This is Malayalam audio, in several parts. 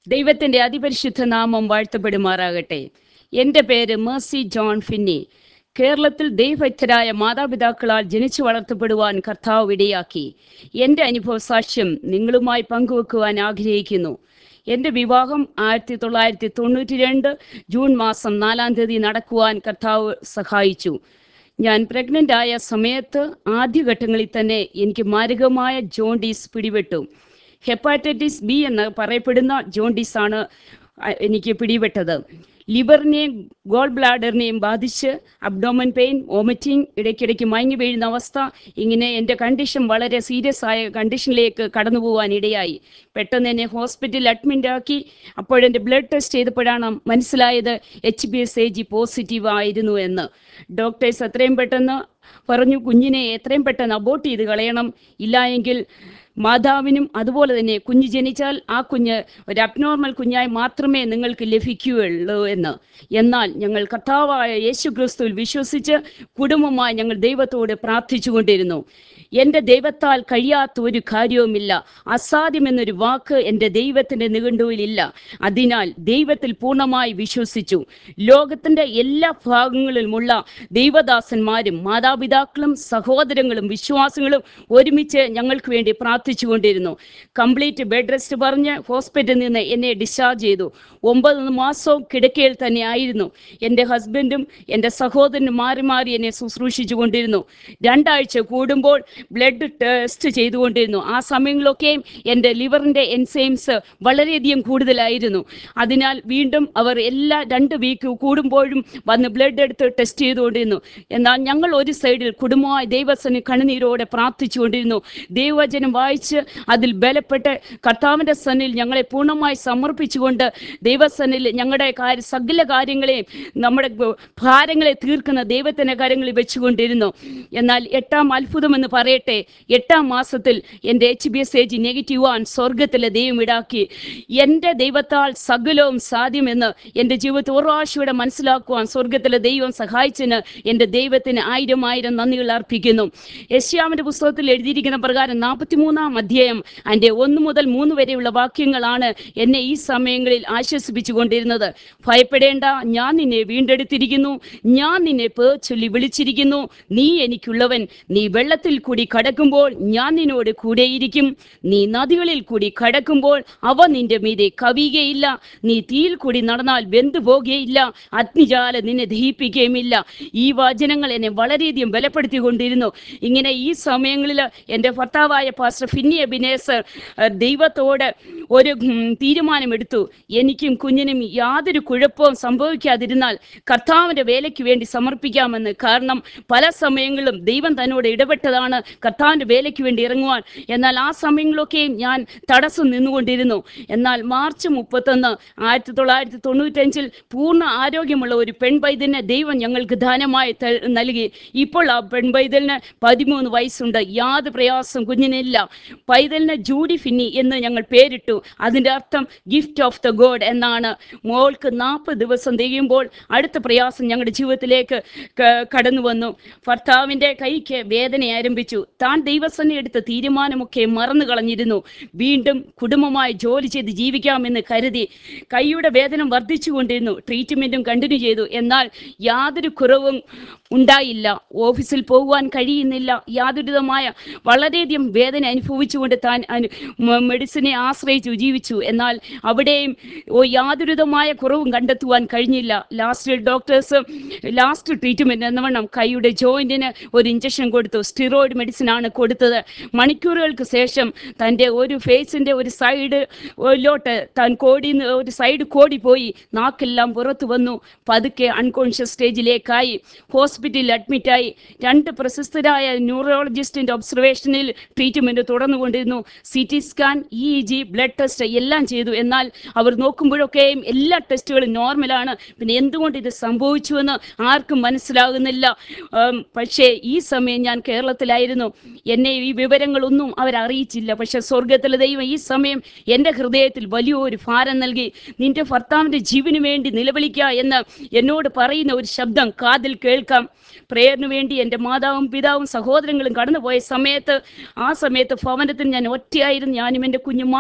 ദൈവത്തിന്റെ അതിപരിശുദ്ധ നാമം വാഴ്ത്തപ്പെടുമാറാകട്ടെ എൻ്റെ പേര് മേഴ്സി ജോൺ ഫിന്നി കേരളത്തിൽ ദൈവഭക്തരായ മാതാപിതാക്കളാൽ ജനിച്ചു വളർത്തപ്പെടുവാൻ കർത്താവ് ഇടയാക്കി എൻ്റെ അനുഭവ സാക്ഷ്യം നിങ്ങളുമായി പങ്കുവെക്കുവാൻ ആഗ്രഹിക്കുന്നു എൻ്റെ വിവാഹം ആയിരത്തി തൊള്ളായിരത്തി തൊണ്ണൂറ്റി രണ്ട് ജൂൺ മാസം നാലാം തീയതി നടക്കുവാൻ കർത്താവ് സഹായിച്ചു ഞാൻ പ്രഗ്നൻ്റ് ആയ സമയത്ത് ആദ്യഘട്ടങ്ങളിൽ തന്നെ എനിക്ക് മാരകമായ ജോണ്ടീസ് പിടിപെട്ടു ഹെപ്പാറ്റൈറ്റിസ് ബി എന്ന് പറയപ്പെടുന്ന ജോണ്ടീസ് ആണ് അ- എനിക്ക് പിടിപെട്ടത് ലിവറിനെയും ഗോൾ ബ്ലാഡറിനെയും ബാധിച്ച് അബ്ഡോമൻ പെയിൻ വോമിറ്റിംഗ് ഇടയ്ക്കിടയ്ക്ക് മയങ്ങി വീഴുന്ന അവസ്ഥ ഇങ്ങനെ എൻ്റെ കണ്ടീഷൻ വളരെ സീരിയസ് ആയ കണ്ടീഷനിലേക്ക് കടന്നു പോകാൻ ഇടയായി പെട്ടെന്ന് എന്നെ ഹോസ്പിറ്റലിൽ അഡ്മിറ്റ് ആക്കി അപ്പോഴെൻ്റെ ബ്ലഡ് ടെസ്റ്റ് ചെയ്തപ്പോഴാണ് മനസ്സിലായത് H B S A G positive ആയിരുന്നു എന്ന് ഡോക്ടേഴ്സ് എത്രയും പെട്ടെന്ന് പറഞ്ഞു കുഞ്ഞിനെ എത്രയും പെട്ടെന്ന് അബോട്ട് ചെയ്ത് കളയണം ഇല്ല എങ്കിൽ മാതാവിനും അതുപോലെ തന്നെ കുഞ്ഞ് ജനിച്ചാൽ ആ കുഞ്ഞ് ഒരു അബ്നോർമൽ കുഞ്ഞായി മാത്രമേ നിങ്ങൾക്ക് ലഭിക്കുകയുള്ളൂ എന്ന് എന്നാൽ ഞങ്ങൾ കർത്താവായ യേശു ക്രിസ്തുവിൽ വിശ്വസിച്ച് കുടുംബമായി ഞങ്ങൾ ദൈവത്തോട് പ്രാർത്ഥിച്ചുകൊണ്ടിരുന്നു എൻ്റെ ദൈവത്താൽ കഴിയാത്ത ഒരു കാര്യവുമില്ല അസാധ്യമെന്നൊരു വാക്ക് എൻ്റെ ദൈവത്തിൻ്റെ നിഘണ്ടുവിലില്ല അതിനാൽ ദൈവത്തിൽ പൂർണ്ണമായി വിശ്വസിച്ചു ലോകത്തിൻ്റെ എല്ലാ ഭാഗങ്ങളിലുമുള്ള ദൈവദാസന്മാരും മാതാപിതാക്കളും സഹോദരങ്ങളും വിശ്വാസങ്ങളും ഒരുമിച്ച് ഞങ്ങൾക്ക് വേണ്ടി പ്രാർത്ഥിച്ചുകൊണ്ടിരുന്നു കംപ്ലീറ്റ് ബെഡ് റെസ്റ്റ് പറഞ്ഞ് ഹോസ്പിറ്റലിൽ നിന്ന് എന്നെ ഡിസ്ചാർജ് ചെയ്തു ഒമ്പത് മാസവും കിടക്കയിൽ തന്നെ ആയിരുന്നു എൻ്റെ ഹസ്ബൻഡും എൻ്റെ സഹോദരനും മാറി മാറി എന്നെ ശുശ്രൂഷിച്ചു കൊണ്ടിരുന്നു രണ്ടാഴ്ച കൂടുമ്പോൾ ബ്ലഡ് ടെസ്റ്റ് ചെയ്തുകൊണ്ടിരുന്നു ആ സമയങ്ങളിലൊക്കെയും എൻ്റെ ലിവറിൻ്റെ എൻസൈംസ് വളരെയധികം കൂടുതലായിരുന്നു അതിനാൽ വീണ്ടും അവർ എല്ലാ രണ്ട് വീക്ക് കൂടുമ്പോഴും വന്ന് ബ്ലഡ് എടുത്ത് ടെസ്റ്റ് ചെയ്തുകൊണ്ടിരുന്നു എന്നാൽ ഞങ്ങൾ ഒരു സൈഡിൽ കുടുംബമായി ദൈവസന് കണ്ണുനീരോടെ പ്രാർത്ഥിച്ചുകൊണ്ടിരുന്നു ദൈവവചനം വായിച്ച് അതിൽ ബലപ്പെട്ട് കർത്താവിൻ്റെ സന്നിൽ ഞങ്ങളെ പൂർണ്ണമായി സമർപ്പിച്ചുകൊണ്ട് ദൈവസന്നിൽ ഞങ്ങളുടെ കാര്യ സകല കാര്യങ്ങളെയും നമ്മുടെ ഗ- ഭാരങ്ങളെ തീർക്കുന്ന ദൈവത്തിൻ്റെ കാര്യങ്ങളിൽ വെച്ചുകൊണ്ടിരുന്നു എന്നാൽ എട്ടാം അത്ഭുതം എന്ന് പറയട്ടെ എട്ടാം മാസത്തിൽ എൻ്റെ H B S Ag negative ആൻ സ്വർഗത്തിലെ ദൈവം ഇടാക്കി എൻ്റെ ദൈവത്താൽ സകലവും സാധ്യമെന്ന് എൻ്റെ ജീവിതത്തിൽ ഒരു പ്രാവശ്യം മനസ്സിലാക്കുവാൻ സ്വർഗത്തിലെ ദൈവം സഹായിച്ചതിന് എൻ്റെ ദൈവത്തിന് ആയിരം ആയിരം നന്ദികൾ അർപ്പിക്കുന്നു യശ്യാമിൻ്റെ പുസ്തകത്തിൽ എഴുതിയിരിക്കുന്ന പ്രകാരം നാൽപ്പത്തിമൂന്നാം അധ്യായം അതിൻ്റെ ഒന്ന് മുതൽ മൂന്ന് വരെയുള്ള വാക്യങ്ങളാണ് എന്നെ ഈ സമയങ്ങളിൽ ആശ്വസിപ്പിച്ചു കൊണ്ടിരുന്നത് ഭയപ്പെടേണ്ട ഞാൻ നിന്നെ വീണ്ടെടുത്തിരിക്കുന്നു ഞാൻ നിന്നെ പേ ചൊല്ലി വിളിച്ചിരിക്കുന്നു നീ എനിക്കുള്ളവൻ നീ വെള്ളത്തിൽ കൂടി കടക്കുമ്പോൾ ഞാൻ നിന്നോട് കൂടെയിരിക്കും നീ നദികളിൽ കൂടി കടക്കുമ്പോൾ അവ നിന്റെ മീതെ കവിയുകയില്ല നീ തീയിൽ കൂടി നടന്നാൽ വെന്തു പോകുകയില്ല അഗ്നിജാല നിന്നെ ദഹിപ്പിക്കുകയുമില്ല ഈ വചനങ്ങൾ എന്നെ വളരെയധികം ബലപ്പെടുത്തിക്കൊണ്ടിരുന്നു ഇങ്ങനെ ഈ സമയങ്ങളിൽ എൻ്റെ ഭർത്താവായ പാസ്റ്റർ ഫിന്നി അബിനേസർ ഏഹ്, ദൈവത്തോട് ഒരു ഉം, തീരുമാനമെടുത്തു എനിക്കും കുഞ്ഞിനും യാതൊരു കുഴപ്പവും സംഭവിക്കാതിരുന്നാൽ കർത്താവിൻ്റെ വേലയ്ക്ക് വേണ്ടി സമർപ്പിക്കാമെന്ന് കാരണം പല സമയങ്ങളിലും ദൈവം തന്നോട് ഇടപെട്ടതാണ് കർത്താവിൻ്റെ വേലയ്ക്ക് വേണ്ടി ഇറങ്ങുവാൻ എന്നാൽ ആ സമയങ്ങളൊക്കെയും ഞാൻ തടസ്സം നിന്നുകൊണ്ടിരുന്നു എന്നാൽ മാർച്ച് മുപ്പത്തൊന്ന് ആയിരത്തി തൊള്ളായിരത്തി തൊണ്ണൂറ്റഞ്ചിൽ പൂർണ്ണ ആരോഗ്യമുള്ള ഒരു പെൺപൈതലിനെ ദൈവം ഞങ്ങൾക്ക് ദാനമായി ത- നൽകി ഇപ്പോൾ ആ പെൺപൈതലിന് പതിമൂന്ന് വയസ്സുണ്ട് യാതൊരു പ്രയാസം കുഞ്ഞിനില്ല പൈതലിന് ജൂഡി ഫിന്നി എന്ന് ഞങ്ങൾ പേരിട്ടു അതിൻ്റെ അർത്ഥം ഗിഫ്റ്റ് ഓഫ് ദ ഗോഡ് എന്നാണ് മോൾക്ക് നാൽപ്പത് ദിവസം തികയുമ്പോൾ അടുത്ത പ്രയാസം ഞങ്ങളുടെ ജീവിതത്തിലേക്ക് ക- കടന്നു വന്നു ഭർത്താവിൻ്റെ കൈക്ക് വേദന ആരംഭിച്ചു താൻ ദൈവസന്നെ എടുത്ത തീരുമാനമൊക്കെ മറന്നു കളഞ്ഞിരുന്നു വീണ്ടും കുടുംബമായി ജോലി ചെയ്ത് ജീവിക്കാമെന്ന് കരുതി കൈയുടെ വേദന വർദ്ധിച്ചുകൊണ്ടിരുന്നു ട്രീറ്റ്മെൻറ്റും കണ്ടിന്യൂ ചെയ്തു എന്നാൽ യാതൊരു കുറവും ഉണ്ടായില്ല ഓഫീസിൽ പോകുവാൻ കഴിയുന്നില്ല യാതൊരുവിധമായ വളരെയധികം വേദന അനുഭവിച്ചുകൊണ്ട് താൻ അനു മ- മെഡിസിനെ ആശ്രയിച്ചു ജീവിച്ചു എന്നാൽ അവിടെയും ഓ യാതൊരുവിധമായ കുറവും കണ്ടെത്തുവാൻ കഴിഞ്ഞില്ല ലാസ്റ്റ് ഡോക്ടേഴ്സ് ലാസ്റ്റ് ട്രീറ്റ്മെൻറ്റ് എന്നവണ്ണം കൈയുടെ ജോയിൻറ്റിന് ഒരു ഇഞ്ചക്ഷൻ കൊടുത്തു സ്റ്റിറോയിഡ് മെഡിസിനാണ് കൊടുത്തത് മണിക്കൂറുകൾക്ക് ശേഷം തൻ്റെ ഒരു ഫേസിൻ്റെ ഒരു സൈഡ് ലോട്ട് താൻ കോടി ഒരു സൈഡ് കോടി പോയി നാക്കെല്ലാം പുറത്തു വന്നു പതുക്കെ അൺകോൺഷ്യസ് സ്റ്റേജിലേക്കായി ഹോസ്പിറ്റലിൽ അഡ്മിറ്റായി രണ്ട് പ്രശസ്തരായ ന്യൂറോളജിസ്റ്റിൻ്റെ ഒബ്സർവേഷനിൽ ട്രീറ്റ്മെൻറ്റ് തുടർന്നുകൊണ്ടിരുന്നു C T scan E G blood test എല്ലാം ചെയ്തു എന്നാൽ അവർ നോക്കുമ്പോഴൊക്കെയും എല്ലാ ടെസ്റ്റുകളും നോർമലാണ് പിന്നെ എന്തുകൊണ്ട് ഇത് സംഭവിച്ചുവെന്ന് ആർക്കും മനസ്സിലാകുന്നില്ല ഉം, പക്ഷേ ഈ സമയം ഞാൻ കേരളത്തിലായിരുന്നു എന്നെ ഈ വിവരങ്ങളൊന്നും അവരറിയിച്ചില്ല പക്ഷെ സ്വർഗത്തിലെ ദൈവം ഈ സമയം എൻ്റെ ഹൃദയത്തിൽ വലിയൊരു ഭാരം നൽകി നിന്റെ ഭർത്താവിൻ്റെ ജീവന് വേണ്ടി നിലവിളിക്കുക എന്ന് എന്നോട് പറയുന്ന ഒരു ശബ്ദം കാതിൽ കേൾക്കാം പ്രേയറിന് വേണ്ടി എൻ്റെ മാതാവും പിതാവും സഹോദരങ്ങളും കടന്നുപോയ സമയത്ത് ആ സമയത്ത് ഭവനത്തിൽ ഞാൻ ഒറ്റയായിരുന്നു ഞാനും എൻ്റെ കുഞ്ഞു മാത്രമുള്ള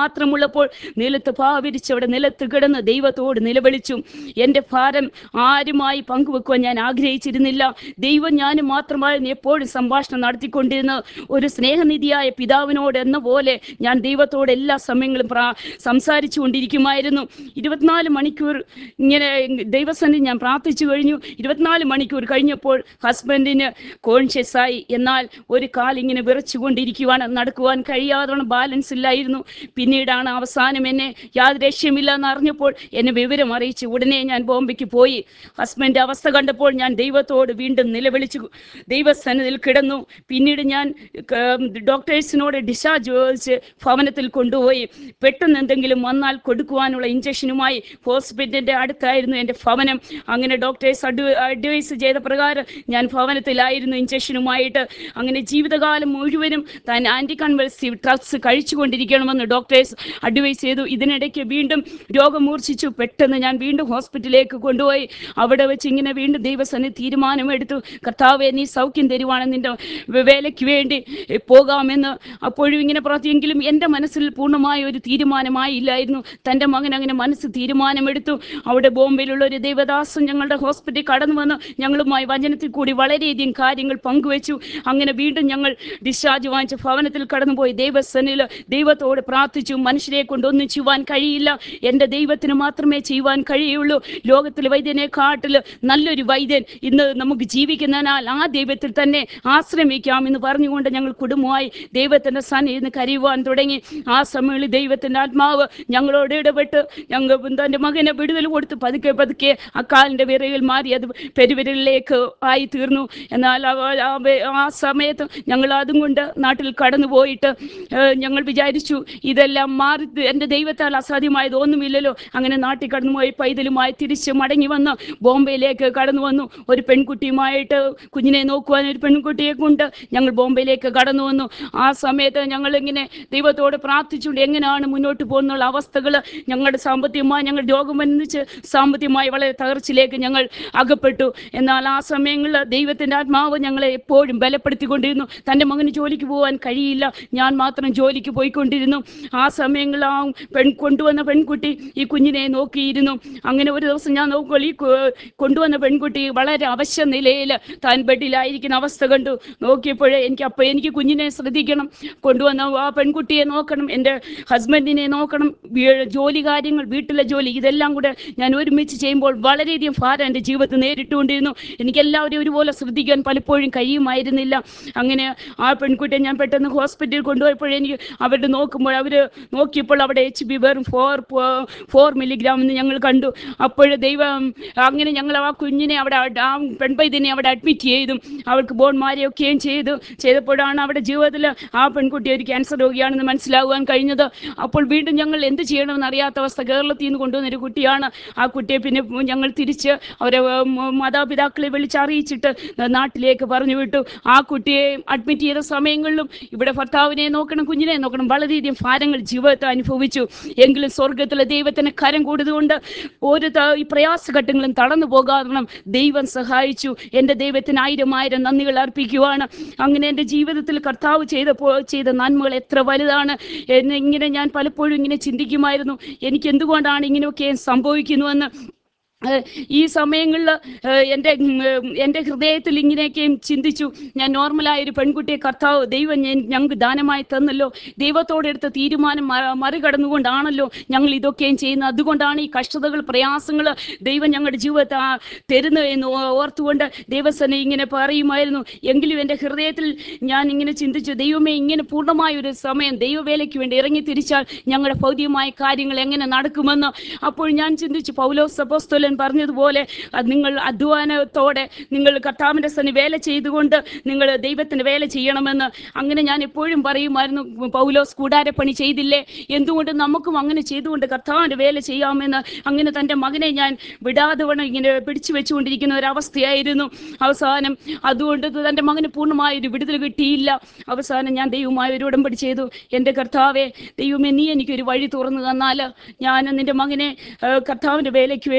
ഭാരമുള്ളപ്പോൾ നിലത്ത് പാവിരിച്ച് അവിടെ നിലത്ത് കിടന്ന് ദൈവത്തോട് നിലവിളിച്ചു എൻ്റെ ഭാരം ആരുമായി പങ്കുവെക്കുവാൻ ഞാൻ ആഗ്രഹിച്ചിരുന്നില്ല ദൈവം ഞാനും മാത്രമായിരുന്നു എപ്പോഴും സംഭാഷണം നടത്തിക്കൊണ്ടിരുന്ന ഒരു സ്നേഹനിധിയായ പിതാവിനോട് എന്ന പോലെ ഞാൻ ദൈവത്തോട് എല്ലാ സമയങ്ങളും പ്രാ സംസാരിച്ചു കൊണ്ടിരിക്കുമായിരുന്നു ഇരുപത്തിനാല് മണിക്കൂർ ഇങ്ങനെ ദൈവസന്ധി ഞാൻ പ്രാർത്ഥിച്ചു കഴിഞ്ഞു ഇരുപത്തിനാല് മണിക്കൂർ കഴിഞ്ഞപ്പോൾ ഹസ്ബൻഡിന് കോൺഷ്യസ് ആയി എന്നാൽ ഒരു കാൽ ഇങ്ങനെ വിറച്ചുകൊണ്ടിരിക്കുവാണ് നടക്കുവാൻ കഴിയാതെ ബാലൻസ് ഇല്ലായിരുന്നു പിന്നീടാണ് അവസാനം എന്നെ യാതൊരു രക്ഷ്യമില്ല എന്ന് അറിഞ്ഞപ്പോൾ എന്നെ വിവരം അറിയിച്ചു ഉടനെ ഞാൻ ബോംബെക്ക് പോയി ഹസ്ബൻഡ് അവസ്ഥ കണ്ടപ്പോൾ ഞാൻ ദൈവത്തോട് വീണ്ടും നിലവിളിച്ചു ദൈവസന്നിധിയിൽ കിടന്നു പിന്നീട് ഞാൻ ക- ഡോക്ടേഴ്സിനോട് ഡിസ്ചാർജ് ചോദിച്ച് ഭവനത്തിൽ കൊണ്ടുപോയി പെട്ടെന്ന് എന്തെങ്കിലും വന്നാൽ കൊടുക്കുവാനുള്ള ഇഞ്ചക്ഷനുമായി ഹോസ്പിറ്റലിൻ്റെ അടുത്തായിരുന്നു എൻ്റെ ഭവനം അങ്ങനെ ഡോക്ടേഴ്സ് അഡ്വ അഡ്വൈസ് ചെയ്ത പ്രകാരം ഞാൻ ഭവനത്തിലായിരുന്നു ഇഞ്ചക്ഷനുമായിട്ട് അങ്ങനെ ജീവിതകാലം മുഴുവനും താൻ ആൻറ്റി കൺവൽസീവ് ഡ്രഗ്സ് കഴിച്ചുകൊണ്ടിരിക്കണമെന്ന് ഡോക്ടേഴ്സ് അഡ്വൈസ് ചെയ്തു ഇതിനിടയ്ക്ക് വീണ്ടും രോഗം മൂർച്ഛിച്ചു പെട്ടെന്ന് ഞാൻ വീണ്ടും ഹോസ്പിറ്റലിലേക്ക് കൊണ്ടുപോയി അവിടെ വെച്ച് ഇങ്ങനെ വീണ്ടും ദൈവസന്നി തീരുമാനമെടുത്തു കർത്താവെ നീ സൗഖ്യം തരുവാണ് നിന്റെ വേ- വേലയ്ക്ക് വേണ്ടി എ, പോകാമെന്ന് അപ്പോഴും ഇങ്ങനെ പ്രാർത്ഥിയെങ്കിലും എൻ്റെ മനസ്സിൽ പൂർണ്ണമായ ഒരു തീരുമാനമായില്ലായിരുന്നു തൻ്റെ മകൻ അങ്ങനെ മനസ്സ് തീരുമാനമെടുത്തു അവിടെ ബോംബെയിലുള്ള ഒരു ദേവദാസൻ ഞങ്ങളുടെ ഹോസ്പിറ്റലിൽ കടന്നു വന്ന് ഞങ്ങളുമായി വചനത്തിൽ കൂടി വളരെയധികം കാര്യങ്ങൾ പങ്കുവച്ചു അങ്ങനെ വീണ്ടും ഞങ്ങൾ ഡിസ്ചാർജ് വാങ്ങിച്ച ഭവനത്തിൽ കടന്നുപോയി ദൈവസനിൽ ദൈവത്തോട് പ്രാർത്ഥിച്ചു മനുഷ്യരെ കൊണ്ടൊന്നും ചെയ്യുവാൻ കഴിയില്ല എൻ്റെ ദൈവത്തിന് മാത്രമേ ചെയ്യുവാൻ കഴിയുള്ളൂ ലോകത്തിലെ വൈദ്യനെക്കാട്ടിൽ നല്ലൊരു വൈദ്യൻ ഇന്ന് നമുക്ക് ജീവിക്കുന്നതിനാൽ ആ ദൈവത്തിൽ തന്നെ ആശ്രമിക്കാം എന്ന് പറഞ്ഞുകൊണ്ട് ഞങ്ങൾ കുടുംബമായി ദൈവത്തിൻ്റെ സന്നിധിന്ന് കരയുവാൻ തുടങ്ങി ആ സമയങ്ങളിൽ ദൈവത്തിൻ്റെ ആത്മാവ് ഞങ്ങളോട് ഇടപെട്ട് ഞങ്ങൾ തൻ്റെ മകനെ വിടുതൽ കൊടുത്ത് പതുക്കെ പതുക്കെ ആ കാലിൻ്റെ വിരയിൽ മാറി അത് പെരുവിരലിലേക്ക് ആയി തീർന്നു എന്നാൽ ആ- ആ വെ- ആ സമയത്ത് ഞങ്ങൾ അതും കൊണ്ട് നാട്ടിൽ കടന്നു പോയിട്ട് ഏഹ്, ഞങ്ങൾ വിചാരിച്ചു ഇതെല്ലാം മാറി എൻ്റെ ദൈവത്താൽ അസാധ്യമായത് ഒന്നുമില്ലല്ലോ അങ്ങനെ നാട്ടിൽ കടന്നു പോയി പൈതലുമായി തിരിച്ച് മടങ്ങി വന്ന് ബോംബെയിലേക്ക് കടന്നു വന്നു ഒരു പെൺകുട്ടിയുമായിട്ട് കുഞ്ഞിനെ നോക്കുവാൻ ഒരു പെൺകുട്ടിയെ കൊണ്ട് ഞങ്ങൾ ബോംബെയിലേക്ക് കടന്നു വന്നു ആ സമയത്ത് ഞങ്ങൾ ഇങ്ങനെ ദൈവത്തോട് പ്രാർത്ഥിച്ചുകൊണ്ട് എങ്ങനെയാണ് മുന്നോട്ട് പോകുന്നുള്ള അവസ്ഥകൾ ഞങ്ങളുടെ സാമ്പത്തികമായി ഞങ്ങൾ രോഗം വന്നിച്ച് സാമ്പത്തികമായി വളരെ തകർച്ചയിലേക്ക് ഞങ്ങൾ അകപ്പെട്ടു എന്നാൽ ആ സമയങ്ങളിൽ ദൈവത്തിൻ്റെ ആത്മാവ് ഞങ്ങളെ എപ്പോഴും ബലപ്പെടുത്തിക്കൊണ്ടിരുന്നു തൻ്റെ മകന് ജോലിക്ക് പോകാൻ കഴിയില്ല ഞാൻ മാത്രം ജോലിക്ക് പോയിക്കൊണ്ടിരുന്നു ആ സമയങ്ങളിൽ ആ പെൺ കൊണ്ടുവന്ന പെൺകുട്ടി ഈ കുഞ്ഞിനെ നോക്കിയിരുന്നു അങ്ങനെ ഒരു ദിവസം ഞാൻ നോക്കുമ്പോൾ ഈ കു- കൊണ്ടുവന്ന പെൺകുട്ടി വളരെ അവശ്യ നിലയിൽ താൻ ബെഡിലായിരിക്കുന്ന അവസ്ഥ കണ്ടു നോക്കിയപ്പോഴേ എനിക്ക് അപ്പോൾ എനിക്ക് കുഞ്ഞിനെ ശ്രദ്ധിക്കണം കൊണ്ടുവന്ന ആ പെൺകുട്ടിയെ നോക്കണം എൻ്റെ ഹസ്ബൻഡിനെ നോക്കണം വീ- ജോലി കാര്യങ്ങൾ വീട്ടിലെ ജോലി ഇതെല്ലാം കൂടെ ഞാൻ ഒരുമിച്ച് ചെയ്യുമ്പോൾ വളരെയധികം ഭാരം എൻ്റെ ജീവിതത്തിൽ നേരിട്ടുകൊണ്ടിരുന്നു എനിക്ക് എല്ലാവരെയും ഒരുപോലെ ശ്രദ്ധിക്കാൻ പലപ്പോഴും കഴിയുമായിരുന്നില്ല അങ്ങനെ ആ പെൺകുട്ടിയെ ഞാൻ പെട്ടെന്ന് ഹോസ്പിറ്റലിൽ കൊണ്ടുപോയപ്പോഴേ എനിക്ക് അവരുടെ നോക്കുമ്പോൾ അവർ നോക്കിയപ്പോൾ അവിടെ എച്ച് ബി വെറും ഫോർ ഫോർ മില്ലിഗ്രാം എന്ന് ഞങ്ങൾ കണ്ടു അപ്പോഴേ ദൈവം അങ്ങനെ ഞങ്ങൾ ആ കുഞ്ഞിനെ അവിടെ അഡ്- ആ പെൺപൈതിനെ അവിടെ അഡ്മിറ്റ് ചെയ്തു അവൾക്ക് ബോൺ മാരെയൊക്കെയും ചെയ്തു ചെയ്തപ്പോഴാണ് അവിടെ ജീവിതത്തിൽ ആ പെൺകുട്ടി ഒരു ക്യാൻസർ രോഗിയാണെന്ന് മനസ്സിലാകുവാൻ കഴിഞ്ഞത് അപ്പോൾ വീണ്ടും ഞങ്ങൾ എന്ത് ചെയ്യണമെന്ന് അറിയാത്ത അവസ്ഥ കേരളത്തിൽ നിന്ന് കൊണ്ടുവന്ന ഒരു കുട്ടിയാണ് ആ കുട്ടിയെ പിന്നെ ഞങ്ങൾ തിരിച്ച് അവരെ ഉം, മാതാപിതാക്കളെ വിളിച്ചറിയിച്ചിട്ട് നാട്ടിലേക്ക് പറഞ്ഞു വിട്ടു ആ കുട്ടിയെ അഡ്മിറ്റ് ചെയ്ത സമയങ്ങളിലും ഇവിടെ ഭർത്താവിനെ നോക്കണം കുഞ്ഞിനെ നോക്കണം വളരെയധികം ഭാരങ്ങൾ ജീവിതത്തിൽ അനുഭവിച്ചു എങ്കിലും സ്വർഗത്തിലെ ദൈവത്തിന് കരം കൂടുതലുകൊണ്ട് ഒരു ത- ഈ പ്രയാസഘട്ടങ്ങളും തളർന്നു പോകാതെ ദൈവം സഹായിച്ചു എൻ്റെ ദൈവത്തിന് ആയിരം ആയിരം നന്ദികൾ അർപ്പിക്കുവാണ് അങ്ങനെ എൻ്റെ ജീവിതത്തിൽ കർത്താവ് ചെയ്തപ്പോൾ ചെയ്ത നന്മകൾ എത്ര വലുതാണ് എന്നെ ഇങ്ങനെ ഞാൻ പലപ്പോഴും ഇങ്ങനെ ചിന്തിക്കുമായിരുന്നു എനിക്ക് എന്തുകൊണ്ടാണ് ഇങ്ങനെയൊക്കെ സംഭവിക്കുന്നുവെന്ന് ഏഹ് ഈ സമയങ്ങളിൽ എൻ്റെ ഉം, ഏഹ് എൻ്റെ ഹൃദയത്തിൽ ഇങ്ങനെയൊക്കെയും ചിന്തിച്ചു ഞാൻ നോർമലായ ഒരു പെൺകുട്ടിയെ കർത്താവ് ദൈവം ഞാൻ ഞങ്ങൾക്ക് ദാനമായി തന്നല്ലോ ദൈവത്തോടെടുത്ത തീരുമാനം മ- മറികടന്നുകൊണ്ടാണല്ലോ ഞങ്ങൾ ഇതൊക്കെയും ചെയ്യുന്നത് അതുകൊണ്ടാണ് ഈ കഷ്ടതകൾ പ്രയാസങ്ങൾ ദൈവം ഞങ്ങളുടെ ജീവിതത്തെ ആ തരുന്നത് എന്ന് ഓ- ഓർത്തുകൊണ്ട് ദൈവസനെ ഇങ്ങനെ പറയുമായിരുന്നു എങ്കിലും എൻ്റെ ഹൃദയത്തിൽ ഞാൻ ഇങ്ങനെ ചിന്തിച്ചു ദൈവമേ ഇങ്ങനെ പൂർണ്ണമായ ഒരു സമയം ദൈവവേലയ്ക്ക് വേണ്ടി ഇറങ്ങി തിരിച്ചാൽ ഞങ്ങളുടെ ഭൗതികമായ കാര്യങ്ങൾ എങ്ങനെ നടക്കുമെന്ന് അപ്പോൾ ഞാൻ ചിന്തിച്ചു പൗലോ സപ്പോസ്തോലൻ പറഞ്ഞതുപോലെ അത് നിങ്ങൾ അധ്വാനത്തോടെ നിങ്ങൾ കർത്താവിൻ്റെ സന്നി വേല ചെയ്തുകൊണ്ട് നിങ്ങൾ ദൈവത്തിന് വേല ചെയ്യണമെന്ന് അങ്ങനെ ഞാൻ എപ്പോഴും പറയുമായിരുന്നു പൗലോസ് കൂടാരപ്പണി ചെയ്തില്ലേ എന്തുകൊണ്ട് നമുക്കും അങ്ങനെ ചെയ്തുകൊണ്ട് കർത്താവിൻ്റെ വേല ചെയ്യാമെന്ന് അങ്ങനെ തൻ്റെ മകനെ ഞാൻ വിടാതെ വണ്ണം ഇങ്ങനെ പിടിച്ചു വെച്ചുകൊണ്ടിരിക്കുന്ന ഒരവസ്ഥയായിരുന്നു അവസാനം അതുകൊണ്ട് തൻ്റെ മകന് പൂർണ്ണമായ ഒരു വിടുതൽ കിട്ടിയില്ല അവസാനം ഞാൻ ദൈവമായ ഒരു ഉടമ്പടി ചെയ്തു എൻ്റെ കർത്താവെ ദൈവമേ നീ എനിക്കൊരു വഴി തുറന്നു തന്നാൽ ഞാൻ നിൻ്റെ മകനെ ആ, കർത്താവിൻ്റെ വേലയ്ക്ക് വേണ്ടി വചന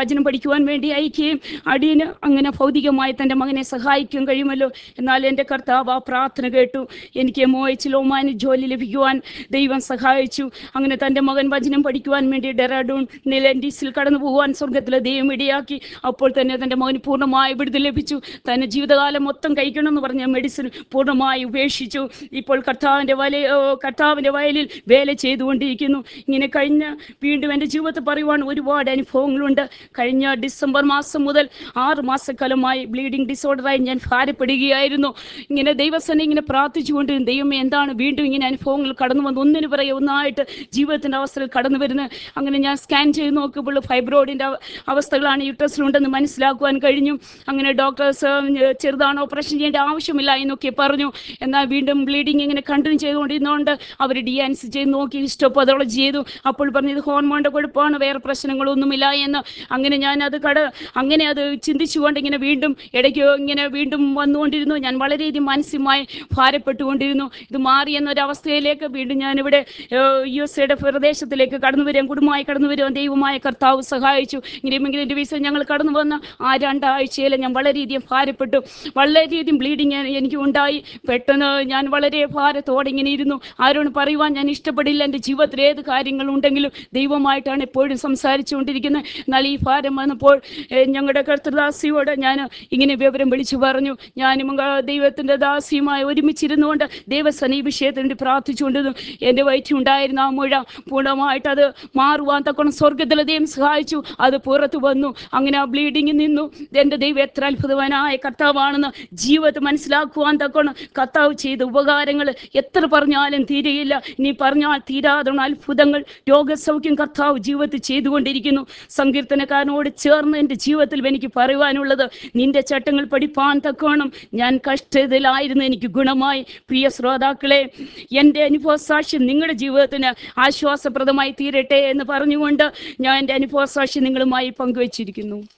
വചനം പഠിക്കുവാൻ വേണ്ടി അയക്കുകയും അടിയന് അങ്ങനെ ഭൗതികമായി തൻ്റെ മകനെ സഹായിക്കാൻ കഴിയുമല്ലോ എന്നാൽ എൻ്റെ കർത്താവ് ആ പ്രാർത്ഥന കേട്ടു എനിക്ക് മോയിച്ചിൽ ഒമാനി ജോലി ലഭിക്കുവാൻ ദൈവം സഹായിച്ചു അങ്ങനെ തൻ്റെ മകൻ വചനം പഠിക്കുവാൻ വേണ്ടി ഡെറാഡൂൺ നിലൻഡീസിൽ കടന്നു പോകുവാൻ സ്വർഗത്തിലെ ദൈവം ഇടയാക്കി അപ്പോൾ തന്നെ തൻ്റെ മകന് പൂർണ്ണമായി വിടുതൽ ലഭിച്ചു തന്നെ ജീവിതകാലം മൊത്തം കഴിക്കണമെന്ന് പറഞ്ഞ മെഡിസിൻ പൂർണ്ണമായി ഉപേക്ഷിച്ചു ഇപ്പോൾ കർത്താവിൻ്റെ വല ഓ, കർത്താവിൻ്റെ വയലിൽ വേല ചെയ്തുകൊണ്ടിരിക്കുന്നു ഇങ്ങനെ കഴിഞ്ഞ വീണ്ടും എൻ്റെ ജീവിതത്തിൽ പറയുവാൻ ഒരുപാട് അനുഭവങ്ങളുണ്ട് കഴിഞ്ഞ ഡിസംബർ മാസം മുതൽ ആറ് മാസക്കാലമായി ബ്ലീഡിംഗ് ഡിസോർഡറായി ഞാൻ ഭാരപ്പെടുകയായിരുന്നു ഇങ്ങനെ ദൈവസനെ ഇങ്ങനെ പ്രാർത്ഥിച്ചുകൊണ്ട് ദൈവമേ എന്താണ് വീണ്ടും ഇങ്ങനെ അനുഭവങ്ങൾ കടന്നു വന്ന് ഒന്നിനു പിറകെ ഒന്നായിട്ട് ജീവിതത്തിൻ്റെ അവസ്ഥയിൽ കടന്നു വരുന്നത് അങ്ങനെ ഞാൻ സ്കാൻ ചെയ്ത് നോക്കുമ്പോൾ ഫൈബ്രോയിഡിൻ്റെ അവസ്ഥകളാണ് യുട്രസിലുണ്ടെന്ന് മനസ്സിലാക്കുവാൻ കഴിഞ്ഞു അങ്ങനെ ഡോക്ടേഴ്സ് ചെറുതാണ് ഓപ്പറേഷൻ ചെയ്യേണ്ട ആവശ്യമില്ല എന്നൊക്കെ പറഞ്ഞു എന്നാൽ വീണ്ടും ബ്ലീഡിങ് ഇങ്ങനെ കണ്ടിന്യൂ ചെയ്തുകൊണ്ടിരുന്നതുകൊണ്ട് അവർ ഡി ആൻസി ചെയ്ത് നോക്കി ഹിസ്റ്റോപതോളജി ചെയ്തു അപ്പോൾ പറഞ്ഞത് ഹോർമോണിൻ്റെ കുഴപ്പമാണ് വേറെ പ്രശ്നങ്ങളൊന്നുമില്ല എന്ന് അങ്ങനെ ഞാൻ അത് കട അങ്ങനെ അത് ചിന്തിച്ചുകൊണ്ട് ഇങ്ങനെ വീണ്ടും ഇടയ്ക്ക് ഇങ്ങനെ വീണ്ടും വന്നുകൊണ്ടിരുന്നു ഞാൻ വളരെയധികം മാനസികമായി ഭാരപ്പെട്ടുകൊണ്ടിരുന്നു ഇത് മാറി എന്നൊരവസ്ഥയിലേക്ക് വീണ്ടും ഞാനിവിടെ യു എസ് എയുടെ പ്രദേശത്തിലേക്ക് കടന്നു വരാൻ കുടുംബമായി കടന്നു വരുവാൻ ദൈവമായ കർത്താവ് സഹായിച്ചു ഇങ്ങനെ ഇമിഗ്രൻ്റ് വിസ ഞങ്ങൾ കടന്നു വന്ന ആ രണ്ടാഴ്ചയിൽ ഞാൻ വളരെയധികം ഭാരപ്പെട്ടു വളരെയധികം ബ്ലീഡിങ് എനിക്ക് ഉണ്ടായി പെട്ടെന്ന് ഞാൻ വളരെ ഭാരത്തോടെ ഇങ്ങനെ ഇരുന്നു ആരോട് പറയുവാൻ ഞാൻ ഇഷ്ടപ്പെടില്ല എൻ്റെ ജീവിതത്തിൽ ഏത് കാര്യങ്ങളുണ്ടെങ്കിലും ദൈവമായിട്ടാണ് എപ്പോഴും സംസാരിച്ചുകൊണ്ടിരിക്കുന്നത് എന്നാൽ ഈ ഭാരം വന്നപ്പോൾ ഏഹ്, ഞങ്ങളുടെ കർത്തൃദാസിയോട് ഞാൻ ഇങ്ങനെ വിവരം വിളിച്ചു പറഞ്ഞു ഞാനും അങ്ങ് ദൈവത്തിൻ്റെ ദാസിയുമായി ഒരുമിച്ചിരുന്നുകൊണ്ട് ദൈവസന ഈ വിഷയത്തിന് വേണ്ടി പ്രാർത്ഥിച്ചുകൊണ്ടിരുന്നു എൻ്റെ വയറ്റിലുണ്ടായിരുന്ന ആ മുഴ പൂർണ്ണമായിട്ട് അത് മാറുവാൻ തക്കണം സ്വർഗത്തിലെ ദൈവം സഹായിച്ചു അത് പുറത്തു വന്നു അങ്ങനെ ആ ബ്ലീഡിങ് നിന്നു എൻ്റെ ദൈവം എത്ര അത്ഭുതവാനായ കർത്താവാണെന്ന് ജീവിതത്തിൽ മനസ്സിലാക്കുവാൻ തക്കണം കർത്താവ് ചെയ്ത ഉപകാരങ്ങൾ എത്ര പറഞ്ഞാലും തീരെയില്ല നീ പറഞ്ഞാൽ തീരാതെ അത്ഭുതങ്ങൾ രോഗസൗഖ്യം കർത്താവ് ജീവിതത്തിൽ ചെയ്തുകൊണ്ടിരിക്കുന്നു സങ്കീർത്തനക്കാരനോട് ചേർന്ന് എൻ്റെ ജീവിതത്തിൽ എനിക്ക് പറയുവാനുള്ളത് നിന്റെ ചട്ടങ്ങൾ പഠിപ്പാൻ തക്കോണം ഞാൻ കഷ്ടത്തിലായിരുന്നു എനിക്ക് ഗുണമായി പ്രിയ ശ്രോതാക്കളെ എൻ്റെ അനുഭവ സാക്ഷ്യം നിങ്ങളുടെ ജീവിതത്തിന് ആശ്വാസപ്രദമായി തീരട്ടെ എന്ന് പറഞ്ഞുകൊണ്ട് ഞാൻ എൻ്റെ അനുഭവ സാക്ഷ്യം നിങ്ങളുമായി പങ്കുവച്ചിരിക്കുന്നു